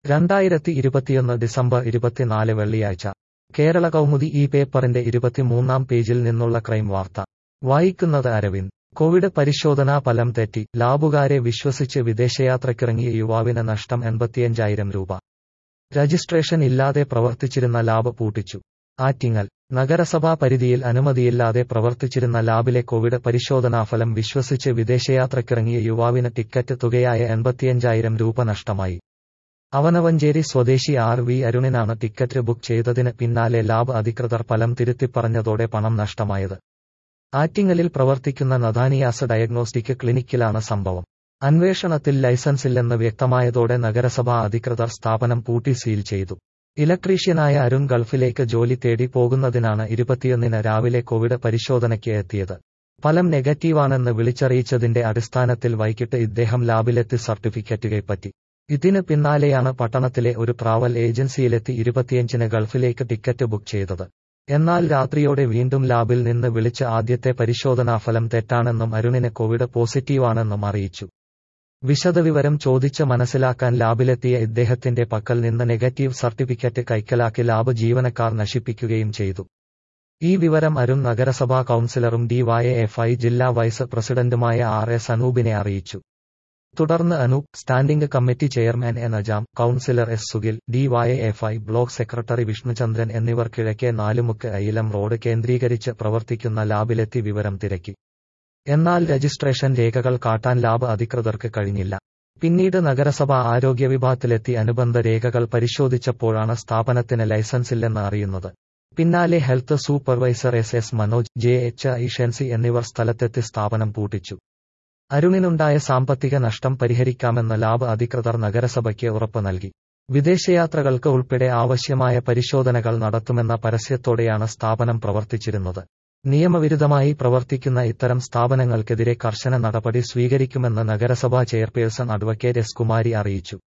രണ്ടായിരത്തി ഇരുപത്തിയൊന്ന് ഡിസംബർ ഇരുപത്തിനാല് വെള്ളിയാഴ്ച കേരള കൗമുദി ഈ പേപ്പറിന്റെ ഇരുപത്തിമൂന്നാം പേജിൽ നിന്നുള്ള ക്രൈം വാർത്ത വായിക്കുന്നത് അരവിന്ദ് കോവിഡ് പരിശോധനാ ഫലം തെറ്റി ലാബുകാരെ വിശ്വസിച്ച് വിദേശയാത്രക്കിറങ്ങിയ യുവാവിന് നഷ്ടം എൺപത്തിയഞ്ചായിരം രൂപ രജിസ്ട്രേഷൻ ഇല്ലാതെ പ്രവർത്തിച്ചിരുന്ന ലാബ് പൂട്ടിച്ചു ആറ്റിങ്ങൽ നഗരസഭാ പരിധിയിൽ അനുമതിയില്ലാതെ പ്രവർത്തിച്ചിരുന്ന ലാബിലെ കോവിഡ് പരിശോധനാഫലം വിശ്വസിച്ച് വിദേശയാത്രക്കിറങ്ങിയ യുവാവിന് ടിക്കറ്റ് തുകയായ എൺപത്തിയഞ്ചായിരം രൂപ നഷ്ടമായി അവനവഞ്ചേരി സ്വദേശി ആർ വി അരുണിനാണ് ടിക്കറ്റ് ബുക്ക് ചെയ്തതിന് പിന്നാലെ ലാബ് അധികൃതർ ഫലം തിരുത്തിപ്പറഞ്ഞതോടെ പണം നഷ്ടമായത് ആറ്റിങ്ങലിൽ പ്രവർത്തിക്കുന്ന നദാനിയാസ് ഡയഗ്നോസ്റ്റിക് ക്ലിനിക്കിലാണ് സംഭവം അന്വേഷണത്തിൽ ലൈസൻസില്ലെന്ന് വ്യക്തമായതോടെ നഗരസഭാ അധികൃതർ സ്ഥാപനം പൂട്ടി സീൽ ചെയ്തു ഇലക്ട്രീഷ്യനായ അരുൺ ഗൾഫിലേക്ക് ജോലി തേടി പോകുന്നതിനാണ് ഇരുപത്തിയൊന്നിന് രാവിലെ കോവിഡ് പരിശോധനയ്ക്ക് എത്തിയത് ഫലം നെഗറ്റീവാണെന്ന് വിളിച്ചറിയിച്ചതിന്റെ അടിസ്ഥാനത്തിൽ വൈകിട്ട് ഇദ്ദേഹം ലാബിലെത്തി സർട്ടിഫിക്കറ്റ് കൈപ്പറ്റി ഇതിന് പിന്നാലെയാണ് പട്ടണത്തിലെ ഒരു ട്രാവൽ ഏജൻസിയിലെത്തി ഇരുപത്തിയഞ്ചിന് ഗൾഫിലേക്ക് ടിക്കറ്റ് ബുക്ക് ചെയ്തത് എന്നാൽ രാത്രിയോടെ വീണ്ടും ലാബിൽ നിന്ന് വിളിച്ച് ആദ്യത്തെ പരിശോധനാഫലം തെറ്റാണെന്നും അരുണിന് കോവിഡ് പോസിറ്റീവാണെന്നും അറിയിച്ചു വിശദവിവരം ചോദിച്ച് മനസ്സിലാക്കാൻ ലാബിലെത്തിയ ഇദ്ദേഹത്തിന്റെ പക്കൽ നിന്ന് നെഗറ്റീവ് സർട്ടിഫിക്കറ്റ് കൈക്കലാക്കി ലാബ് ജീവനക്കാർ നശിപ്പിക്കുകയും ചെയ്തു ഈ വിവരം അരുൺ നഗരസഭാ കൌൺസിലറും ഡിവൈഎഫ്ഐ ജില്ലാ വൈസ് പ്രസിഡന്റുമായ ആർ എസ് അനൂപിനെ അറിയിച്ചു തുടർന്ന് Anoop standing committee chairman A Najam councillor S Sugil DYFI block secretary Vishnuchandran എന്നിവർ കിഴക്കേ നാലുമുക്ക് അയിലം റോഡ് കേന്ദ്രീകരിച്ച് പ്രവർത്തിക്കുന്ന ലാബിലെത്തി വിവരം തിരക്കി എന്നാൽ രജിസ്ട്രേഷൻ രേഖകൾ കാട്ടാൻ ലാബ് അധികൃതർക്ക് കഴിഞ്ഞില്ല പിന്നീട് നഗരസഭ ആരോഗ്യ വിഭാഗത്തിലെത്തി അനുബന്ധ രേഖകൾ പരിശോധിച്ചപ്പോഴാണ് സ്ഥാപനത്തിന് ലൈസൻസില്ലെന്ന് അറിയുന്നത് പിന്നാലെ health supervisor S S Manoj J H ഐഷൻസി എന്നിവർ സ്ഥലത്തെത്തി സ്ഥാപനം പൂട്ടിച്ചു അരുണിനുണ്ടായ സാമ്പത്തിക നഷ്ടം പരിഹരിക്കാമെന്ന് ലാബ് അധികൃതർ നഗരസഭയ്ക്ക് ഉറപ്പ് നൽകി വിദേശയാത്രകൾക്ക് ഉൾപ്പെടെ ആവശ്യമായ പരിശോധനകൾ നടത്തുമെന്ന പരസ്യത്തോടെയാണ് സ്ഥാപനം പ്രവർത്തിച്ചിരുന്നത് നിയമവിരുദ്ധമായി പ്രവർത്തിക്കുന്ന ഇത്തരം സ്ഥാപനങ്ങൾക്കെതിരെ കർശന നടപടി സ്വീകരിക്കുമെന്ന് നഗരസഭാ ചെയർപേഴ്സൺ അഡ്വക്കേറ്റ് എസ് കുമാരി അറിയിച്ചു